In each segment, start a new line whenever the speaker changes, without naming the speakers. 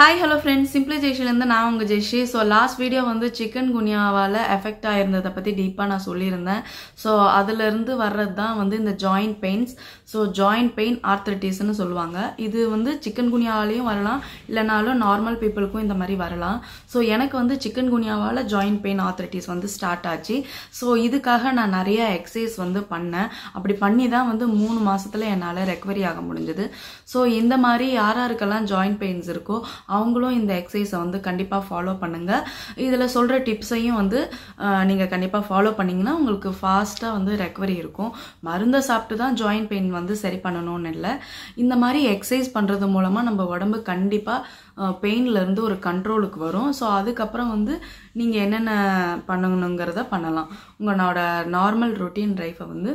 hi hello friends simply ஜெய்ஷிலேருந்து நான் உங்கள் ஜெய்ஷி ஸோ லாஸ்ட் வீடியோ வந்து சிக்கன் குனியாவால் எஃபெக்ட் ஆயிருந்ததை பற்றி டீப்பாக நான் சொல்லியிருந்தேன் ஸோ அதுலேருந்து வர்றது தான் வந்து இந்த joint pains so joint pain ஆர்த்தரைட்டிஸ்னு சொல்லுவாங்க இது வந்து சிக்கன் குனியாவாலையும் வரலாம் இல்லைனாலும் நார்மல் பீப்புளுக்கும் இந்த மாதிரி வரலாம் ஸோ எனக்கு வந்து சிக்கன் குனியாவால் ஜாயிண்ட் பெயின் ஆர்த்தரைட்டிஸ் வந்து ஸ்டார்ட் ஆச்சு ஸோ இதுக்காக நான் நிறைய எக்ஸசைஸ் வந்து பண்ணேன் அப்படி பண்ணி தான் வந்து மூணு மாசத்துல என்னால் ரெக்கவரி ஆக முடிஞ்சது ஸோ இந்த மாதிரி யார் யாருக்கெல்லாம் ஜாயிண்ட் பெயின்ஸ் இருக்கோ அவங்களும் இந்த எக்ஸசைஸை வந்து கண்டிப்பாக ஃபாலோ பண்ணுங்கள் இதில் சொல்கிற டிப்ஸையும் வந்து நீங்கள் கண்டிப்பாக ஃபாலோ பண்ணிங்கன்னா உங்களுக்கு ஃபாஸ்ட்டாக வந்து ரெக்கவரி இருக்கும் மருந்தை சாப்பிட்டு தான் ஜாயிண்ட் பெயின் வந்து சரி பண்ணணும்னு இல்லை இந்த மாதிரி எக்ஸசைஸ் பண்ணுறது மூலமாக நம்ம உடம்பு கண்டிப்பாக பெயின்லேருந்து ஒரு கண்ட்ரோலுக்கு வரும் ஸோ அதுக்கப்புறம் வந்து நீங்கள் என்னென்ன பண்ணணுங்கிறத பண்ணலாம் உங்களோட நார்மல் ரொட்டீன் லைஃப்பை வந்து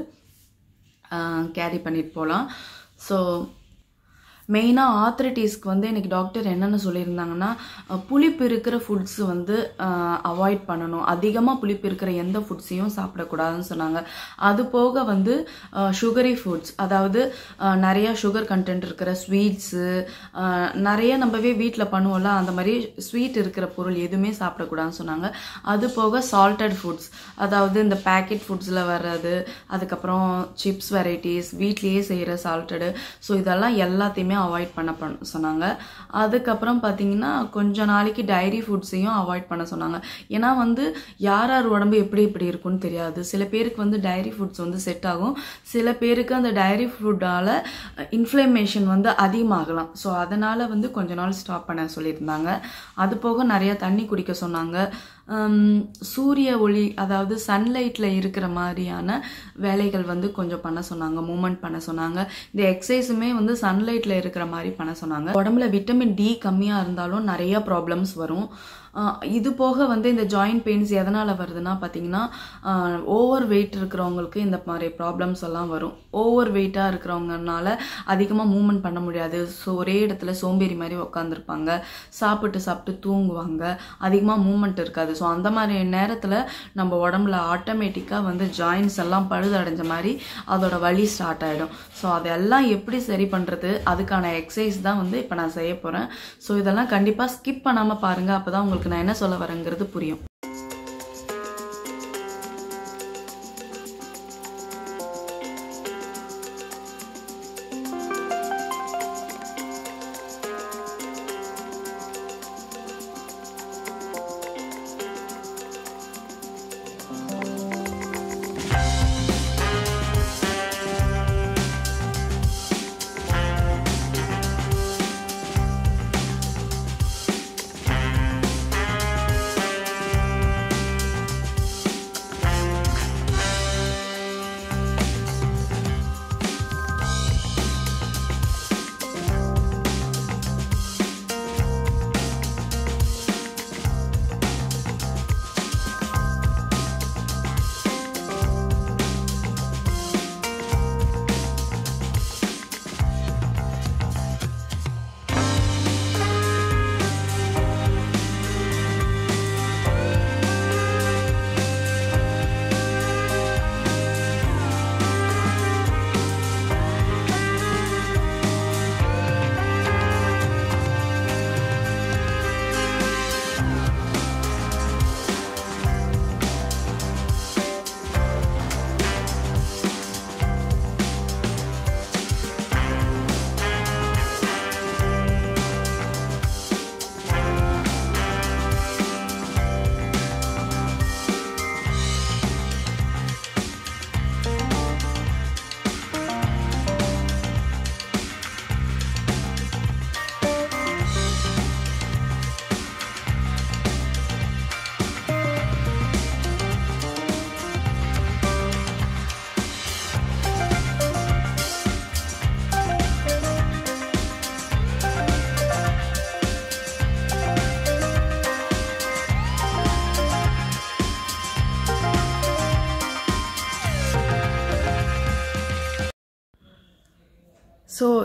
கேரி பண்ணிட்டு போகலாம் ஸோ மெயினாக ஆத்ரிட்டிஸ்க்கு வந்து எனக்கு டாக்டர் என்னென்னு சொல்லியிருந்தாங்கன்னா அஹ், புளிப்பு இருக்கிற ஃபுட்ஸ் வந்து அவாய்ட் பண்ணணும் அதிகமாக புளிப்பு இருக்கிற எந்த ஃபுட்ஸையும் சாப்பிடக்கூடாதுன்னு சொன்னாங்க அது போக வந்து சுகரி ஃபுட்ஸ் அதாவது அஹ், நிறைய சுகர் கண்டென்ட் இருக்கிற ஸ்வீட்ஸு நிறைய நம்மவே வீட்டில் பண்ணுவோம்ல அந்த மாதிரி ஸ்வீட் இருக்கிற பொருள் எதுவுமே சாப்பிடக்கூடாதுன்னு சொன்னாங்க அது போக சால்டட் ஃபுட்ஸ் அதாவது இந்த பேக்கெட் ஃபுட்ஸில் வர்றது அதுக்கப்புறம் சிப்ஸ் வெரைட்டிஸ் வீட்லேயே செய்கிற சால்ட்டடு ஸோ இதெல்லாம் எல்லாத்தையுமே அவாய்ட் பண்ண பண்ண சொன்னாங்க அதுக்கப்புறம் பார்த்தீங்கன்னா கொஞ்ச நாளைக்கு டைரி ஃபுட்ஸையும் அவாய்ட் பண்ண சொன்னாங்க ஏன்னா வந்து யார் யார் உடம்பு எப்படி எப்படி இருக்கும்னு தெரியாது சில பேருக்கு வந்து டைரி ஃபுட்ஸ் வந்து செட் ஆகும் சில பேருக்கு அந்த டைரி ஃபுட்டால் இன்ஃப்ளமேஷன் வந்து அதிகமாகலாம் ஸோ அதனால் வந்து கொஞ்ச நாள் ஸ்டாப் பண்ண சொல்லியிருந்தாங்க அது போக நிறைய தண்ணி குடிக்க சொன்னாங்க ஹம், சூரிய ஒளி அதாவது சன்லைட்டில் இருக்கிற மாதிரியான வேலைகள் வந்து கொஞ்சம் பண்ண சொன்னாங்க மூமெண்ட் பண்ண சொன்னாங்க இந்த எக்ஸசைஸுமே வந்து சன்லைட்டில் இருக்கிற மாதிரி பண்ண சொன்னாங்க உடம்புல விட்டமின் டி கம்மியாக இருந்தாலும் நிறைய ப்ராப்ளம்ஸ் வரும் ஆஹ் இது போக வந்து இந்த ஜாயிண்ட் பெயின்ஸ் எதனால் வருதுன்னா பார்த்தீங்கன்னா ஓவர் வெயிட் இருக்கிறவங்களுக்கு இந்த மாதிரி ப்ராப்ளம்ஸ் எல்லாம் வரும் ஓவர் வெயிட்டாக இருக்கிறவங்கனால அதிகமாக மூவ்மெண்ட் பண்ண முடியாது ஸோ ஒரே இடத்துல சோம்பேறி மாதிரி உட்காந்துருப்பாங்க சாப்பிட்டு சாப்பிட்டு தூங்குவாங்க அதிகமாக மூவ்மெண்ட் இருக்காது ஸோ அந்த மாதிரி நேரத்தில் நம்ம உடம்புல ஆட்டோமேட்டிக்காக வந்து ஜாயின்ஸ் எல்லாம் பழுதடைஞ்ச மாதிரி அதோட வலி ஸ்டார்ட் ஆகிடும் ஸோ அதெல்லாம் எப்படி சரி பண்ணுறது அதுக்கான எக்ஸசைஸ் தான் வந்து இப்போ நான் செய்ய போகிறேன் ஸோ இதெல்லாம் கண்டிப்பாக ஸ்கிப் பண்ணாமல் பாருங்கள் அப்போ தான் உங்களுக்கு நான் என்ன சொல்ல வரேங்கிறது புரியும்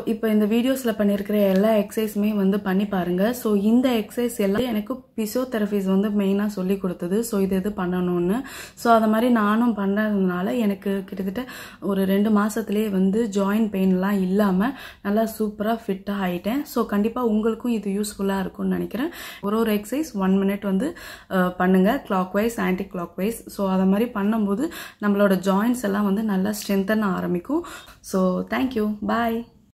இப்போ இந்த வீடியோஸில் பண்ணியிருக்கிற எல்லா எக்ஸசைஸுமே வந்து பண்ணி பாருங்கள் ஸோ இந்த எக்ஸசைஸ் எல்லாம் எனக்கு பிசியோதெரபிஸ் வந்து மெயினாக சொல்லி கொடுத்தது ஸோ இது இது பண்ணணும்னு ஸோ அதை மாதிரி நானும் பண்ணதுனால எனக்கு கிட்டத்தட்ட ஒரு ரெண்டு மாதத்துலேயே வந்து ஜாயின்ட் பெயின்லாம் இல்லாமல் நல்லா சூப்பராக ஃபிட்டாக ஆகிட்டேன் ஸோ கண்டிப்பாக உங்களுக்கும் இது யூஸ்ஃபுல்லாக இருக்கும்னு நினைக்கிறேன் ஒரு ஒரு எக்ஸசைஸ் ஒன் மினிட் வந்து அஹ், பண்ணுங்க clockwise anticlockwise so அதை மாதிரி பண்ணும்போது நம்மளோட ஜாயின்ஸ் எல்லாம் வந்து நல்லா ஸ்ட்ரென்தன் ஆரம்பிக்கும் ஸோ தேங்க்யூ பாய்